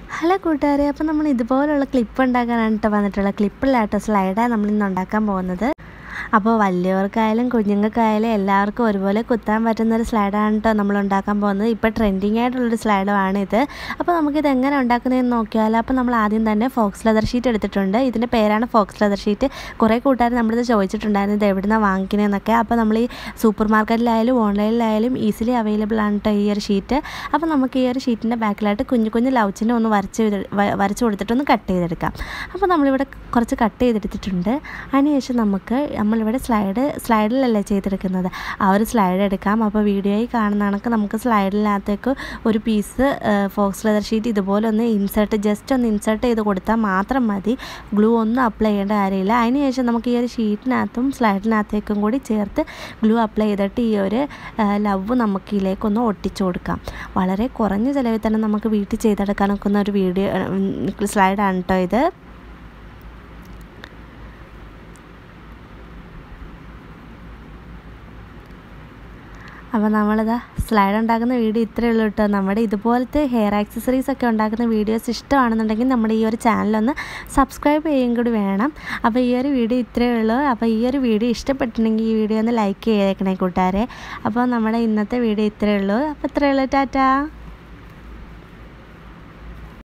hello കൂട്ടുകാരെ അപ്പോൾ നമ്മൾ ഇതുപോലുള്ള ക്ലിപ്പ് ഉണ്ടാക്കാനാണ് കേട്ടോ വന്നിട്ടുള്ളത് ക്ലിപ്പില്ലാട്ടോ സ്ലൈഡാണ് നമ്മൾ ഇന്ന് ഉണ്ടാക്കാൻ പോകുന്നത് അപ്പോൾ വലിയവർക്കായാലും കുഞ്ഞുങ്ങൾക്കായാലും എല്ലാവർക്കും ഒരുപോലെ കുത്താൻ പറ്റുന്ന ഒരു സ്ലൈഡാണ് കേട്ടോ നമ്മൾ ഉണ്ടാക്കാൻ പോകുന്നത് ഇപ്പോൾ ട്രെൻഡിങ് ആയിട്ടുള്ളൊരു സ്ലൈഡാണ് ഇത് അപ്പോൾ നമുക്കിത് എങ്ങനെ ഉണ്ടാക്കുന്നതെന്ന് നോക്കിയാലോ അപ്പോൾ നമ്മൾ ആദ്യം തന്നെ ഫോക്സ് ലെതർ ഷീറ്റ് എടുത്തിട്ടുണ്ട് ഇതിൻ്റെ പേരാണ് ഫോക്സ് ലെതർ ഷീറ്റ് കുറേ കൂട്ടുകാർ നമ്മളിത് ചോദിച്ചിട്ടുണ്ടായിരുന്നു ഇത് എവിടെ നിന്നാണ് വാങ്ങിക്കുന്നതെന്നൊക്കെ അപ്പോൾ നമ്മൾ ഈ സൂപ്പർ മാർക്കറ്റിലായാലും ഓൺലൈനിലായാലും ഈസിലി അവൈലബിൾ ആണ് കേട്ടോ ഈ ഒരു ഷീറ്റ് അപ്പോൾ നമുക്ക് ഈ ഒരു ഷീറ്റിൻ്റെ ബാക്കിലായിട്ട് കുഞ്ഞു കുഞ്ഞു ലൗച്ചിനെ ഒന്ന് വരച്ച് ചെയ്ത് വ- വരച്ച് കൊടുത്തിട്ടൊന്ന് കട്ട് ചെയ്തെടുക്കാം അപ്പോൾ നമ്മളിവിടെ കുറച്ച് കട്ട് ചെയ്തെടുത്തിട്ടുണ്ട് അതിനുശേഷം നമുക്ക് നമ്മളിവിടെ സ്ലൈഡ് സ്ലൈഡിലല്ലേ ചെയ്തെടുക്കുന്നത് ആ ഒരു സ്ലൈഡ് എടുക്കാം അപ്പോൾ വീഡിയോയിൽ കാണുന്ന കണക്ക് നമുക്ക് സ്ലൈഡിനകത്തേക്ക് ഒരു പീസ് ഫോക്സ് ലെതർ ഷീറ്റ് ഇതുപോലെ ഒന്ന് ഇൻസേർട്ട് ജസ്റ്റ് ഒന്ന് ഇൻസേർട്ട് ചെയ്ത് കൊടുത്താൽ മാത്രം മതി ഗ്ലൂ ഒന്നും അപ്ലൈ ചെയ്യേണ്ട കാര്യമില്ല അതിനുശേഷം നമുക്ക് ഈ ഒരു ഷീറ്റിനകത്തും സ്ലൈഡിനകത്തേക്കും കൂടി ചേർത്ത് ഗ്ലൂ അപ്ലൈ ചെയ്തിട്ട് ഈ ഒരു ലവ് നമുക്ക് ഇതിലേക്കൊന്ന് ഒട്ടിച്ചു കൊടുക്കാം വളരെ കുറഞ്ഞ ചിലവിൽ തന്നെ നമുക്ക് വീട്ടിൽ ചെയ്തെടുക്കാൻ ഒക്കുന്ന ഒരു വീഡിയോ സ്ലൈഡാണ് കേട്ടോ ഇത് അപ്പോൾ നമ്മളിതാ സ്ലൈഡ് ഉണ്ടാക്കുന്ന വീഡിയോ ഇത്രയേ ഉള്ളൂ കേട്ടോ നമ്മുടെ ഇതുപോലത്തെ ഹെയർ ആക്സസറീസ് ഒക്കെ ഉണ്ടാക്കുന്ന വീഡിയോസ് ഇഷ്ടമാണെന്നുണ്ടെങ്കിൽ നമ്മുടെ ഈ ഒരു ചാനലൊന്ന് സബ്സ്ക്രൈബ് ചെയ്യുകയും കൂടി വേണം അപ്പോൾ ഈ ഒരു വീഡിയോ ഇത്രയേ ഉള്ളൂ അപ്പോൾ ഈ ഒരു വീഡിയോ ഇഷ്ടപ്പെട്ടിട്ടുണ്ടെങ്കിൽ ഈ വീഡിയോ ഒന്ന് ലൈക്ക് ചെയ്തേക്കണേ കൂട്ടുകാരെ അപ്പോൾ നമ്മുടെ ഇന്നത്തെ വീഡിയോ ഇത്രയേ ഉള്ളൂ അപ്പോൾ ഇത്രയേ ഉള്ളൂ ടാറ്റാ